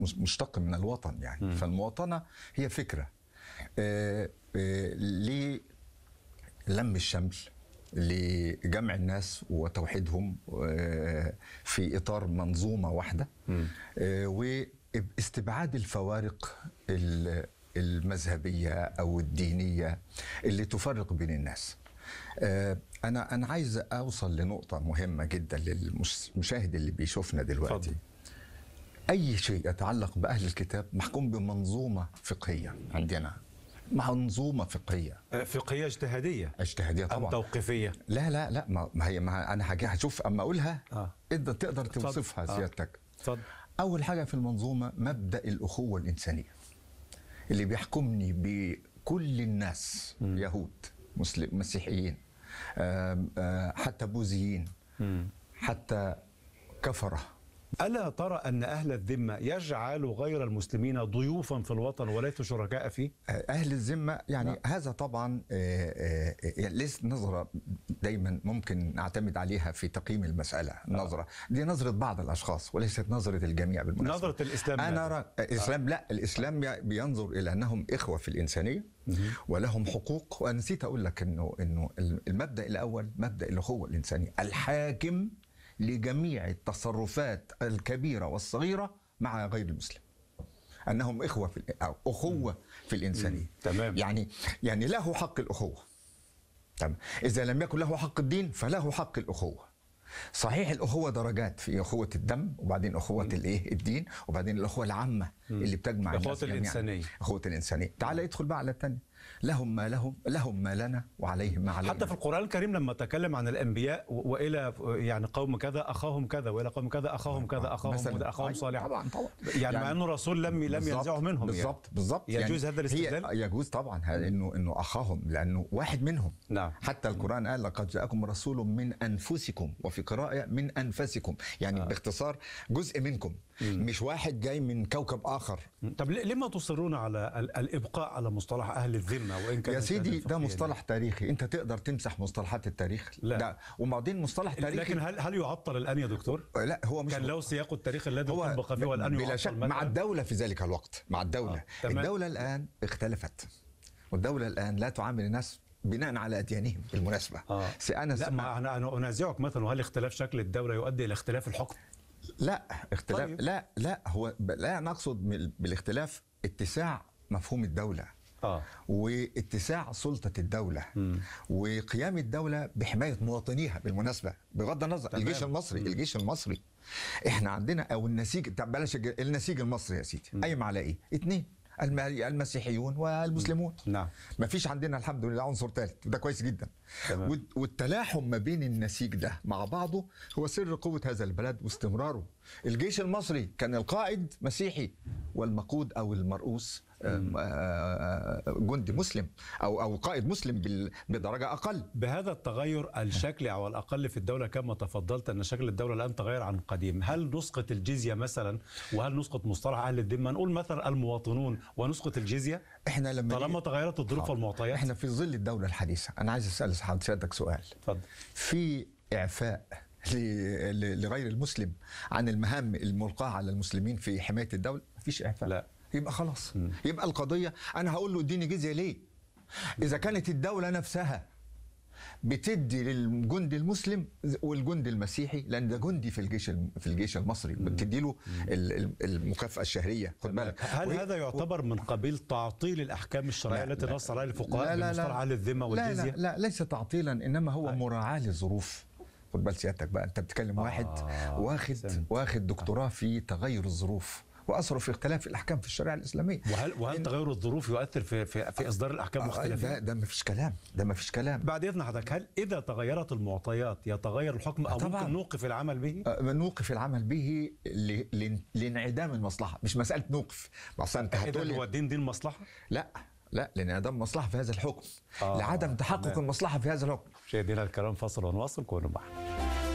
مش- مشتق من الوطن يعني مم. فالمواطنه هي فكره آه، آه، للم الشمل لجمع الناس وتوحيدهم آه، في اطار منظومه واحده مم. آه، واستبعاد الفوارق ال- المذهبيه او الدينيه اللي تفرق بين الناس. آه، انا انا عايز اوصل لنقطه مهمه جدا للمشاهد اللي بيشوفنا دلوقتي. اتفضل. اي شيء يتعلق باهل الكتاب محكوم بمنظومه فقهيه عندنا. منظومه فقهيه فقهيه اجتهاديه اجتهاديه ام طبعا. توقيفيه لا لا لا ما ما هي ما انا هاجي هشوف اما اقولها آه. انت تقدر اتفضل. توصفها آه. سيادتك. اتفضل أول حاجة في المنظومة مبدأ الأخوة الإنسانية اللي بيحكمني بكل الناس مم. يهود مسلم مسيحيين آم، آه، حتى بوذيين مم. حتى كفرة الا ترى ان اهل الذمه يجعلوا غير المسلمين ضيوفا في الوطن وليسوا شركاء فيه آه، أهل الذمة يعني نعم. هذا طبعا آه، آه، آه، ليس نظرة دايما ممكن نعتمد عليها في تقييم المسألة نظرة دي نظرة بعض الأشخاص وليست نظرة الجميع بالمناسبة نظره الاسلام انا ماذا؟ أرى الاسلام لا الاسلام ي- بينظر الى انهم اخوه في الانسانيه مهم. ولهم حقوق وانا نسيت اقول لك انه انه المبدا الاول مبدا الاخوه الانسانيه الحاكم لجميع التصرفات الكبيره والصغيره مع غير المسلم انهم اخوه في ال- أو اخوه في الانسانيه تمام. يعني يعني له حق الاخوه تمام اذا لم يكن له حق الدين فله حق الاخوه صحيح الاخوه درجات في اخوه الدم وبعدين اخوه الايه الدين وبعدين الاخوه العامه اللي بتجمع الأخوة الناس جميعاً. الإنسانية. اخوه الانسانيه تعال ادخل بقى على الثانيه لهم ما لهم لهم ما لنا وعليهم ما علينا حتى في القرآن الكريم لما تكلم عن الأنبياء و- وإلى يعني قوم كذا أخاهم كذا وإلى قوم كذا أخاهم كذا أخاهم مثلاً. كذا أخاهم أيوة، صالح طبعا طبعا يعني, مع أنه رسول لم لم بالظبط، ينزعه منهم بالظبط بالظبط يجوز هذا الاستدلال؟ هي يجوز طبعا هذا انه انه اخاهم لانه واحد منهم نعم. حتى القران قال لقد جاءكم رسول من انفسكم وفي قراءه من انفسكم يعني آه. باختصار جزء منكم مش واحد جاي من كوكب اخر يعني. طب ل- لما تصرون على ال- الإبقاء على مصطلح أهل الذمة وإن كان يا سيدي ده مصطلح تاريخي انت تقدر تمسح مصطلحات التاريخ لا. ده وبعدين مصطلح تاريخي لكن هل هل يعطل الآن يا دكتور؟ لا هو مش كان له سياق التاريخ الذي هو طبق فيه والآن بلا يعطل شك مثلاً؟ مع الدولة في ذلك الوقت مع الدولة آه، تمام. الدولة الآن اختلفت والدولة الآن لا تعامل الناس بناء على أديانهم بالمناسبة آه. سي- أنا لا ما أنا أنا أنازعك مثلا وهل اختلاف شكل الدولة يؤدي إلى اختلاف الحكم؟ لا اختلاف طيب. لا لا هو ب- لا نقصد من- بالاختلاف اتساع مفهوم الدولة آه واتساع سلطة الدولة وقيام الدولة بحماية مواطنيها بالمناسبة بغض النظر تمام. الجيش المصري الجيش المصري احنا عندنا او النسيج طب بلاش الج- النسيج المصري يا سيدي قايم على ايه؟ اثنين الم- المسيحيون والمسلمون نعم. ما فيش عندنا الحمد لله عنصر ثالث وده كويس جدا تمام. والت- والتلاحم ما بين النسيج ده مع بعضه هو سر قوة هذا البلد واستمراره الجيش المصري كان القائد مسيحي والمقود أو المرؤوس آم، آه، جندي مسلم أو أو قائد مسلم بال- بدرجة أقل بهذا التغير الشكلي او الاقل في الدوله كما تفضلت ان شكل الدوله الان تغير عن قديم، هل نسقط الجزيه مثلا وهل نسقط مصطلح اهل الذمه؟ نقول مثلا المواطنون ونسقط الجزيه احنا لما طالما نيجي- تغيرت الظروف حاضر. والمعطيات احنا في ظل الدولة الحديثة أنا عايز أسأل سيادتك سؤال اتفضل في إعفاء ل- ل- لغير المسلم عن المهام الملقاة على المسلمين في حماية الدولة مفيش إعفاء لا. يبقى خلاص يبقى القضية أنا هقول له اديني جزية ليه إذا كانت الدولة نفسها بتدي للجندي المسلم والجندي المسيحي لان ده جندي في الجيش الم- في الجيش المصري بتدي له ال- ال- المكافاه الشهريه خد بالك هل وهي- هذا يعتبر من قبيل تعطيل الاحكام الشرعيه لا، التي لا. نص عليها الفقهاء بمصطلح اهل الذمه والجزيه؟ لا لا, لا ليس تعطيلا انما هو مراعاه للظروف خد بال سيادتك بقى انت بتتكلم واحد واخد أحسنت. واخد دكتوراه في تغير الظروف واثره في اختلاف الاحكام في الشريعه الاسلاميه وهل وهل تغير الظروف يؤثر في في, في اصدار الاحكام آه، المختلفه؟ ده ده ما فيش كلام ده ما فيش كلام بعد اذن حضرتك هل اذا تغيرت المعطيات يتغير الحكم او طبعاً. ممكن نوقف العمل به؟ آه، نوقف العمل به ل- لان- لانعدام المصلحه مش مساله نوقف اصلا انت هتقول اذا هو لي الدين دين مصلحه؟ لا لا لانعدام مصلحه في هذا الحكم آه، لعدم تحقق تمام. المصلحه في هذا الحكم مشاهدينا الكرام فاصل ونواصل كونوا معنا